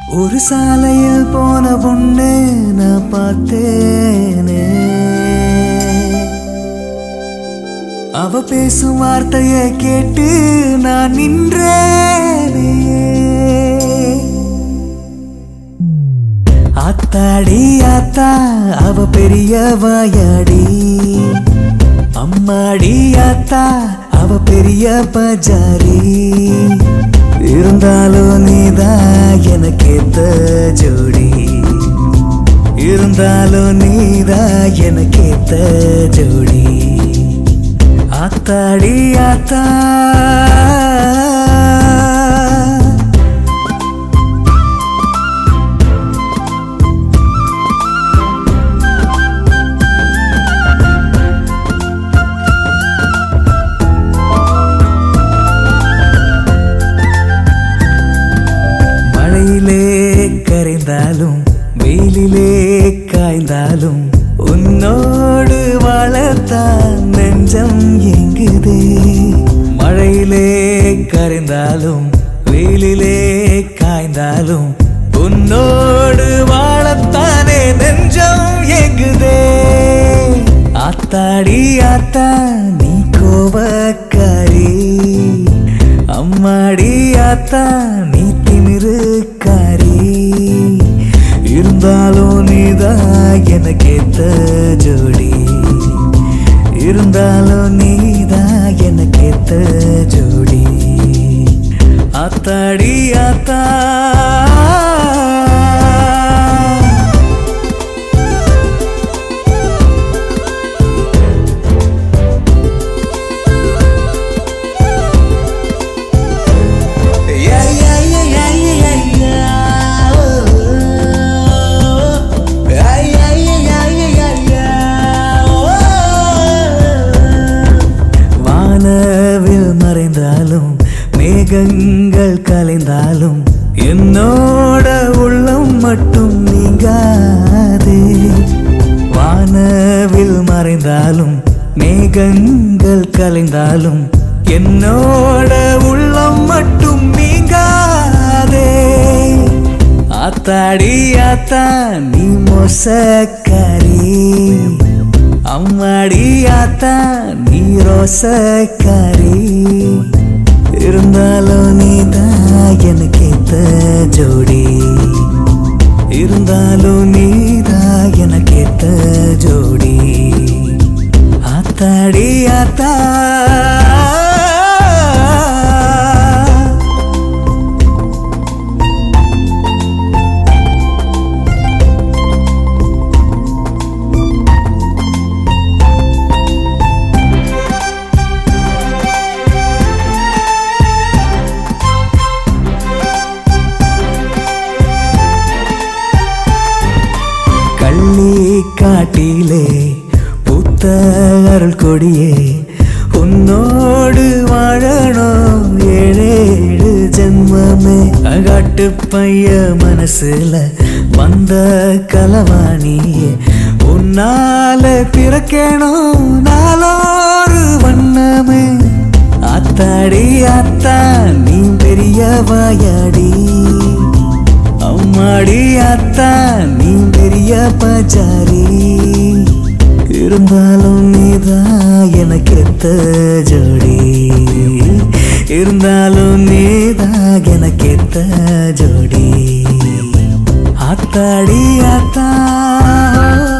ஒரு சாலையில் போன பொண்ணு நான் பார்த்தேனே அவ பேசும் வார்த்தைய கேட்டு நான் நின்றேனே ஆத்தாடி ஆத்தா அவ பெரிய வாயாடி அம்மாடி ஆத்தா அவ பெரிய பஜாரி இருந்தாலும் நீதான் எனக்கேத்த ஜோடி இருந்தாலும் நீதான் எனக்கேத்த ஜோடி ஆத்தாடி ஆத்தா மழையிலே கரைந்தாலும் வெயிலிலே காய்ந்தாலும் உன்னோடு வாழத்தான் நெஞ்சம் எங்குதே மழையிலே கரைந்தாலும் வெயிலிலே காய்ந்தாலும் உன்னோடு வாழத்தானே நெஞ்சம் எங்குதே ஆத்தாடி ஆத்தா நீ கோவக்காரி அம்மாடி ஆத்தா நீ திமிருக்காரி இருந்தாலும் நீதான் எனக்கேத்த ஜோடி இருந்தாலும் நீதான் எனக்கேத்த ஜோடி ஆத்தாடி ஆத்தா Yeah, yeah, yeah, yeah, yeah, yeah. Oh. Yeah, yeah, yeah, yeah, yeah, yeah. Oh. வானவில் மறைந்தாலும் மேகங்கள் கலைந்தாலும் என்னோட உள்ளம் மட்டும் நீங்காதே வானவில் மறைந்தாலும் மேகங்கள் கலைந்தாலும் என்னோட உள்ளம் மட்டும் நீங்காதே ஆத்தாடி ஆத்தா நீ மோசக்காரி அம்மாடி ஆத்தா நீ ரோசக்காரி இருந்தாலும் நீதான் எனக்கேத்த ஜோடி இருந்தாலும் நீதான் எனக்கேத்த ஜோடி ஆத்தாடி ஆத்தா கள்ளி காட்டிலே பூத்த அருள் கொடியே உன்னோடு வாழணும் ஏழேழு ஜென்மமே அகாட்டு பைய மனசுல வந்த கலவாணியே உன்னால பிறக்கணும் நாளோரு வண்ணமே ஆத்தாடி ஆத்தா நீ பெரிய வாயாடி அம்மாடி அத்தா நீ பெரிய பஜாரி இருந்தாலும் நீதான் எனக்கு எத்த ஜோடி இருந்தாலும் நீதான் எனக்கு எத்த ஜோடி ஆத்தாடி ஆத்தா